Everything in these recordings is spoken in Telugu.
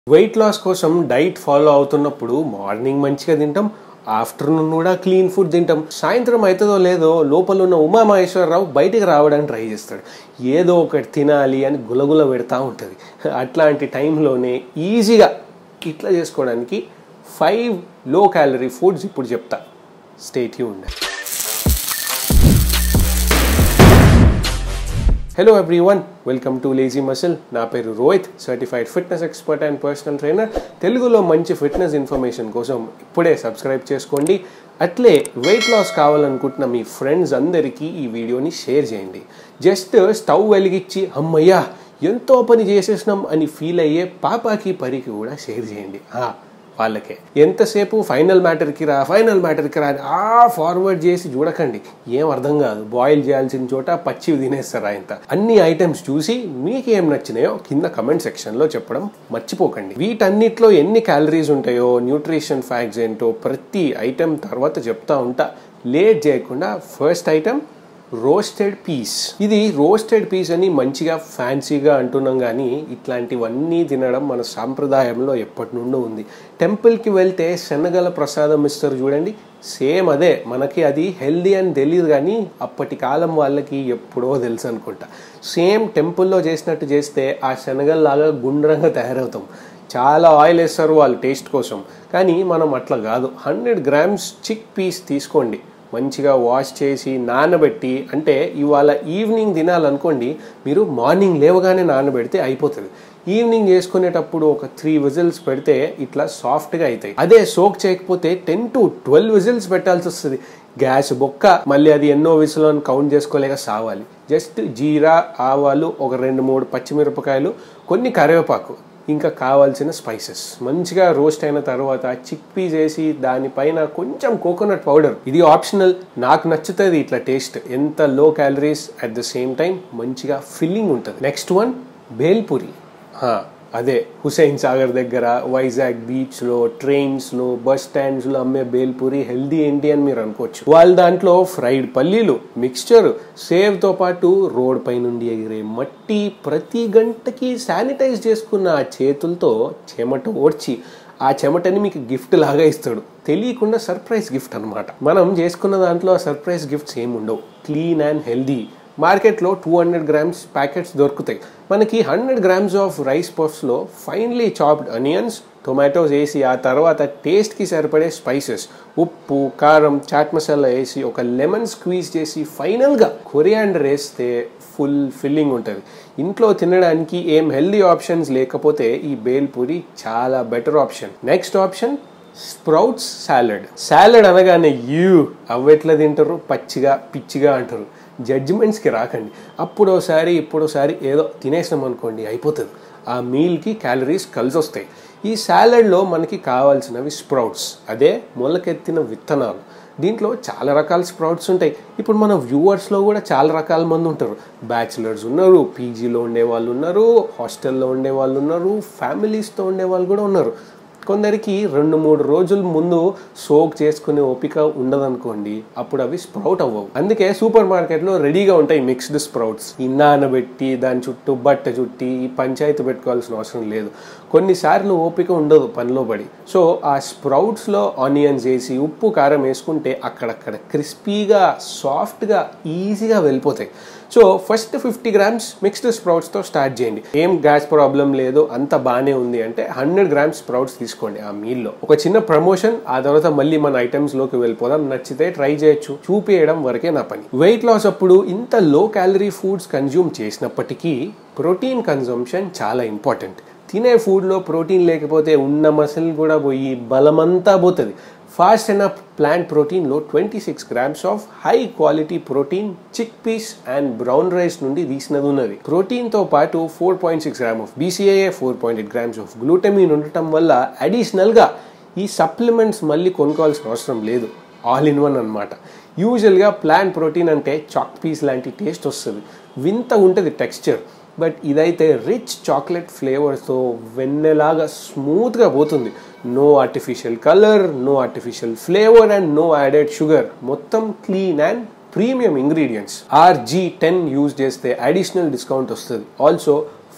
వెయిట్ లాస్ కోసం డైట్ ఫాలో అవుతున్నప్పుడు మార్నింగ్ మంచిగా తింటాం ఆఫ్టర్నూన్ కూడా క్లీన్ ఫుడ్ తింటాం సాయంత్రం అవుతుందో లేదో లోపల ఉన్న ఉమామహేశ్వరరావు బయటికి రావడానికి ట్రై చేస్తాడు ఏదో ఒకటి తినాలి అని గులగుల పెడతా ఉంటుంది అట్లాంటి టైంలోనే ఈజీగా ఇట్లా చేసుకోవడానికి ఫైవ్ లో క్యాలరీ ఫుడ్స్ ఇప్పుడు చెప్తా స్టేట్ ఉండాలి hello everyone welcome to lazy muscle నా పేరు Rohit certified fitness expert and personal trainer తెలుగులో మంచి ఫిట్నెస్ ఇన్ఫర్మేషన్ కోసం ఇప్పుడే సబ్స్క్రైబ్ చేసుకోండి అట్లే వెయిట్ లాస్ కావాలనుకుంటున్న మీ ఫ్రెండ్స్ అందరికీ ఈ వీడియోని షేర్ చేయండి జస్ట్ స్టవ్ వెలిగించి అమ్మయ్యా ఎంతో పని చేసేసినాం అని ఫీల్ అయ్యే పాపాకి పరికి కూడా షేర్ చేయండి వాళ్ళకే ఎంతసేపు ఫైనల్ మ్యాటర్కి రా ఫైనల్ మ్యాటర్కి రా అని ఆ ఫార్వర్డ్ చేసి చూడకండి ఏం అర్థం కాదు బాయిల్ చేయాల్సిన చోట పచ్చివి తినేస్తారా ఇంత అన్ని ఐటమ్స్ చూసి మీకేం నచ్చినాయో కింద కమెంట్ సెక్షన్లో చెప్పడం మర్చిపోకండి వీటన్నిటిలో ఎన్ని క్యాలరీస్ ఉంటాయో న్యూట్రిషన్ ఫ్యాక్ట్స్ ఏంటో ప్రతి ఐటెం తర్వాత చెప్తా ఉంటా లేట్ చేయకుండా ఫస్ట్ ఐటమ్ రోస్టెడ్ పీస్ ఇది రోస్టెడ్ పీస్ అని మంచిగా ఫ్యాన్సీగా అంటున్నాం కానీ ఇట్లాంటివన్నీ తినడం మన సాంప్రదాయంలో ఎప్పటి నుండో ఉంది టెంపుల్కి వెళ్తే శనగల ప్రసాదం ఇస్తారు చూడండి సేమ్ అదే మనకి అది హెల్దీ అని తెలియదు కానీ అప్పటి కాలం వాళ్ళకి ఎప్పుడో తెలుసు అనుకుంటా సేమ్ టెంపుల్లో చేసినట్టు చేస్తే ఆ శనగల్లాగా గుండ్రంగా తయారవుతాం చాలా ఆయిల్ వేస్తారు వాళ్ళు టేస్ట్ కోసం కానీ మనం అట్లా కాదు హండ్రెడ్ గ్రామ్స్ చిక్ పీస్ తీసుకోండి మంచిగా వాష్ చేసి నానబెట్టి అంటే ఇవాళ ఈవినింగ్ తినాలనుకోండి మీరు మార్నింగ్ లేవగానే నానబెడితే అయిపోతుంది ఈవినింగ్ చేసుకునేటప్పుడు ఒక త్రీ విజిల్స్ పెడితే ఇట్లా సాఫ్ట్గా అవుతాయి అదే సోక్ చేయకపోతే టెన్ టు ట్వెల్వ్ విజిల్స్ పెట్టాల్సి వస్తుంది గ్యాస్ బొక్క మళ్ళీ అది ఎన్నో విసులు అని కౌంట్ చేసుకోలేక సావాలి జస్ట్ జీరా ఆవాలు ఒక రెండు మూడు పచ్చిమిరపకాయలు కొన్ని కరివేపాకు ఇంకా కావాల్సిన స్పైసెస్ మంచిగా రోస్ట్ అయిన తర్వాత చిక్ పీస్ వేసి దానిపైన కొంచెం కోకోనట్ పౌడర్ ఇది ఆప్షనల్ నాకు నచ్చుతుంది ఇట్లా టేస్ట్ ఎంత low calories at the same time మంచిగా ఫిల్లింగ్ ఉంటుంది నెక్స్ట్ వన్ బేల్పూరి అదే హుసేన్ సాగర్ దగ్గర వైజాగ్ బీచ్ లో ట్రైన్స్ లో బస్ స్టాండ్స్ లో అమ్మే బేల్పూరి హెల్దీ ఏంటి అని మీరు అనుకోవచ్చు వాళ్ళ దాంట్లో ఫ్రైడ్ పల్లీలు మిక్స్చర్ సేవ్ తో పాటు రోడ్ పై నుండి ఎగిరే మట్టి ప్రతి గంటకి శానిటైజ్ చేసుకున్న ఆ చేతులతో చెమట ఓడ్చి ఆ చెమటని మీకు గిఫ్ట్ లాగా ఇస్తాడు తెలియకుండా సర్ప్రైజ్ గిఫ్ట్ అనమాట మనం చేసుకున్న దాంట్లో ఆ సర్ప్రైజ్ గిఫ్ట్స్ ఏమి ఉండవు క్లీన్ అండ్ హెల్దీ మార్కెట్లో టూ హండ్రెడ్ గ్రామ్స్ ప్యాకెట్స్ దొరుకుతాయి మనకి హండ్రెడ్ గ్రామ్స్ ఆఫ్ రైస్ పఫ్స్లో ఫైన్లీ చాప్డ్ అనియన్స్ టొమాటోస్ వేసి ఆ తర్వాత టేస్ట్కి సరిపడే స్పైసెస్ ఉప్పు కారం చాట్ మసాలా వేసి ఒక లెమన్ స్క్వీజ్ చేసి ఫైనల్గా కొరియాండర్ వేస్తే ఫుల్ ఫిల్లింగ్ ఉంటుంది ఇంట్లో తినడానికి ఏం హెల్దీ ఆప్షన్స్ లేకపోతే ఈ బేల్పూరి చాలా better option next option sprouts salad salad అనగానే యూ అవ్వెట్లా తింటారు పచ్చిగా పిచ్చిగా అంటారు జడ్జిమెంట్స్కి రాకండి అప్పుడోసారి ఇప్పుడోసారి ఏదో తినేసినాం అనుకోండి అయిపోతుంది ఆ మీల్కి క్యాలరీస్ కలిసి వస్తాయి ఈ సాలడ్లో మనకి కావాల్సినవి స్ప్రౌట్స్ అదే మొలకెత్తిన విత్తనాలు దీంట్లో చాలా రకాల స్ప్రౌట్స్ ఉంటాయి ఇప్పుడు మన వ్యూవర్స్లో కూడా చాలా రకాల మంది ఉంటారు బ్యాచిలర్స్ ఉన్నారు పీజీలో ఉండే వాళ్ళు ఉన్నారు హాస్టల్లో ఉండే వాళ్ళు ఉన్నారు ఫ్యామిలీస్తో ఉండే వాళ్ళు కూడా ఉన్నారు కొందరికి రెండు మూడు రోజుల ముందు సోక్ చేసుకునే ఓపిక ఉండదనుకోండి అప్పుడు అవి స్ప్రౌట్ అవ్వవు అందుకే సూపర్ మార్కెట్లో రెడీగా ఉంటాయి మిక్స్డ్ స్ప్రౌట్స్ ఈ నానబెట్టి దాని చుట్టూ బట్ట చుట్టి ఈ పంచాయతీ పెట్టుకోవాల్సిన అవసరం లేదు కొన్నిసార్లు ఓపిక ఉండదు పనిలో పడి సో ఆ స్ప్రౌట్స్లో ఆనియన్స్ వేసి ఉప్పు కారం వేసుకుంటే అక్కడక్కడ క్రిస్పీగా సాఫ్ట్గా ఈజీగా వెళ్ళిపోతాయి so first fifty grams mixed స్ప్రౌట్స్తో స్టార్ట్ చేయండి ఏం గ్యాస్ ప్రాబ్లం లేదు అంత బాగానే ఉంది అంటే హండ్రెడ్ గ్రామ్స్ స్ప్రౌట్స్ తీసుకోండి ఆ మీల్లో ఒక చిన్న ప్రమోషన్ ఆ తర్వాత మళ్ళీ మన ఐటమ్స్ లోకి వెళ్ళిపోదాం నచ్చితే ట్రై చేయొచ్చు చూపించడం వరకే నా పని వెయిట్ లాస్ అప్పుడు ఇంత లో క్యాలరీ ఫుడ్స్ కన్జ్యూమ్ చేసినప్పటికీ ప్రోటీన్ కన్జంప్షన్ చాలా ఇంపార్టెంట్ తినే ఫుడ్లో ప్రోటీన్ లేకపోతే ఉన్న మసిల్ కూడా పోయి బలమంతా పోతుంది ఫాస్ట్ అండ్ అప్ ప్లాంట్ ప్రోటీన్లో twenty six grams of high quality protein chickpeas and brown rice నుండి తీసినది ఉన్నది ప్రోటీన్తో పాటు four point six gram of BCAA four point eight grams of glutamine ఉండటం వల్ల అడిషనల్గా ఈ సప్లిమెంట్స్ మళ్ళీ కొనుక్కోవాల్సిన అవసరం లేదు ఆల్ ఇన్ వన్ అనమాట యూజువల్గా ప్లాంట్ ప్రోటీన్ అంటే చాక్ పీస్ లాంటి టేస్ట్ వస్తుంది వింత ఉంటుంది టెక్స్చర్ బట్ ఇదైతే రిచ్ చాక్లెట్ ఫ్లేవర్తో వెన్నెలాగా స్మూత్గా పోతుంది no artificial colour no artificial flavour and no added sugar మొత్తం clean and premium ingredients R G ten use చేస్తే అడిషనల్ డిస్కౌంట్ వస్తుంది ఆల్సో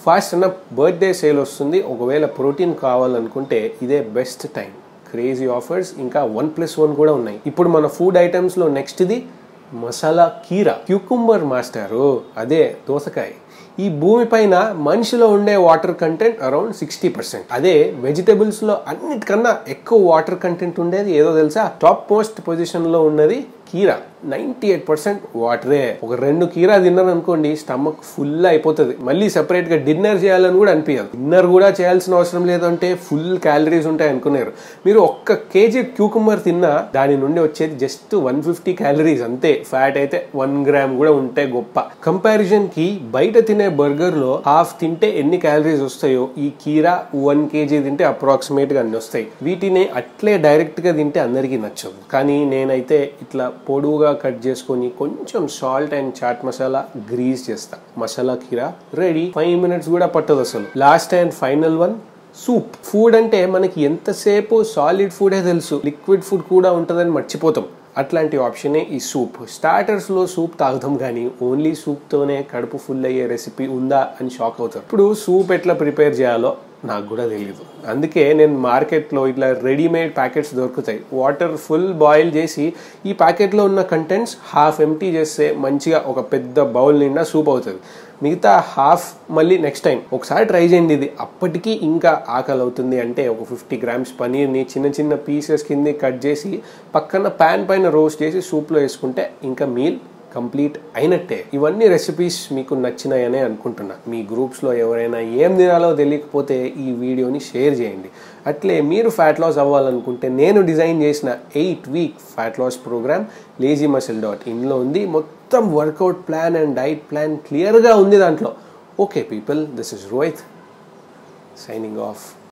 ఫాస్ట్ అన్న బర్త్డే సేల్ వస్తుంది ఒకవేళ ప్రోటీన్ కావాలనుకుంటే ఇదే బెస్ట్ టైం క్రేజీ ఆఫర్స్ ఇంకా వన్ ప్లస్ వన్ కూడా ఉన్నాయి ఇప్పుడు మన ఫుడ్ ఐటమ్స్లో నెక్స్ట్ది మసాలా కీరా క్యూకుంబర్ మాస్టారు అదే దోసకాయ ఈ భూమిపైన మనిషిలో ఉండే water content around sixty percent అదే వెజిటబుల్స్ లో అన్నిటికన్నా ఎక్కువ వాటర్ కంటెంట్ ఉండేది ఏదో తెలుసా టాప్ మోస్ట్ పొజిషన్ లో ఉన్నది కీరా నైన్టీ ఎయిట్ పర్సెంట్ వాటరే ఒక రెండు కీరా తిన్నారు అనుకోండి స్టమక్ ఫుల్ అయిపోతుంది మళ్ళీ సెపరేట్ గా డిన్నర్ చేయాలని కూడా అనిపించదు డిన్నర్ కూడా చేయాల్సిన అవసరం లేదంటే ఫుల్ క్యాలరీస్ ఉంటాయి అనుకున్నారు మీరు ఒక్క కేజీ క్యూకుమర్ తిన్నా దాని నుండి వచ్చేది జస్ట్ వన్ ఫిఫ్టీ క్యాలరీస్ అంతే ఫ్యాట్ అయితే వన్ గ్రామ్ కూడా ఉంటే గొప్ప కంపారిజన్ కి బయట తినే బర్గర్ లో హాఫ్ తింటే ఎన్ని క్యాలరీస్ వస్తాయో ఈ కీరా వన్ కేజీ తింటే అప్రాక్సిమేట్ గా అన్ని వస్తాయి వీటిని అట్లే డైరెక్ట్ గా తింటే అందరికీ నచ్చదు కానీ నేనైతే ఇట్లా పొడువుగా కట్ చేసుకొని కొంచెం salt and chaat masala grease చేస్తా మసాలా కీరా రెడీ ఫైవ్ మినిట్స్ కూడా పట్టదు అసలు last and final one soup food అంటే మనకి ఎంతసేపు సాలిడ్ ఫుడే తెలుసు లిక్విడ్ ఫుడ్ కూడా ఉంటుందని మర్చిపోతాం అట్లాంటి ఆప్షనే ఈ సూప్ స్టార్టర్స్లో సూప్ తాగుతాం కానీ ఓన్లీ సూప్తోనే కడుపు ఫుల్ అయ్యే రెసిపీ ఉందా అని షాక్ అవుతారు ఇప్పుడు సూప్ ఎట్లా ప్రిపేర్ చేయాలో నాకు కూడా తెలియదు అందుకే నేను మార్కెట్లో ఇట్లా రెడీమేడ్ ప్యాకెట్స్ దొరుకుతాయి వాటర్ ఫుల్ బాయిల్ చేసి ఈ ప్యాకెట్లో ఉన్న కంటెంట్స్ హాఫ్ ఎంటీ చేస్తే మంచిగా ఒక పెద్ద బౌల్ నిండా సూప్ అవుతుంది మిగతా హాఫ్ మళ్ళీ నెక్స్ట్ టైం ఒకసారి ట్రై చేయండి ఇది అప్పటికి ఇంకా ఆకలి అవుతుంది అంటే ఒక ఫిఫ్టీ గ్రామ్స్ పనీర్ని చిన్న చిన్న పీసెస్ కింద కట్ చేసి పక్కన ప్యాన్ పైన రోస్ట్ చేసి సూప్లో వేసుకుంటే ఇంకా మీల్ కంప్లీట్ అయినట్టే ఇవన్నీ రెసిపీస్ మీకు నచ్చినాయనే అనుకుంటున్నా మీ గ్రూప్స్లో ఎవరైనా ఏం తినాలో తెలియకపోతే ఈ వీడియోని షేర్ చేయండి అట్లే మీరు ఫ్యాట్ లాస్ అవ్వాలనుకుంటే నేను డిజైన్ చేసిన eight week fat loss program lazy muscle dot ఇన్లో ఉంది మొత్తం workout plan and diet plan క్లియర్గా ఉంది దాంట్లో okay people this is Rohit signing of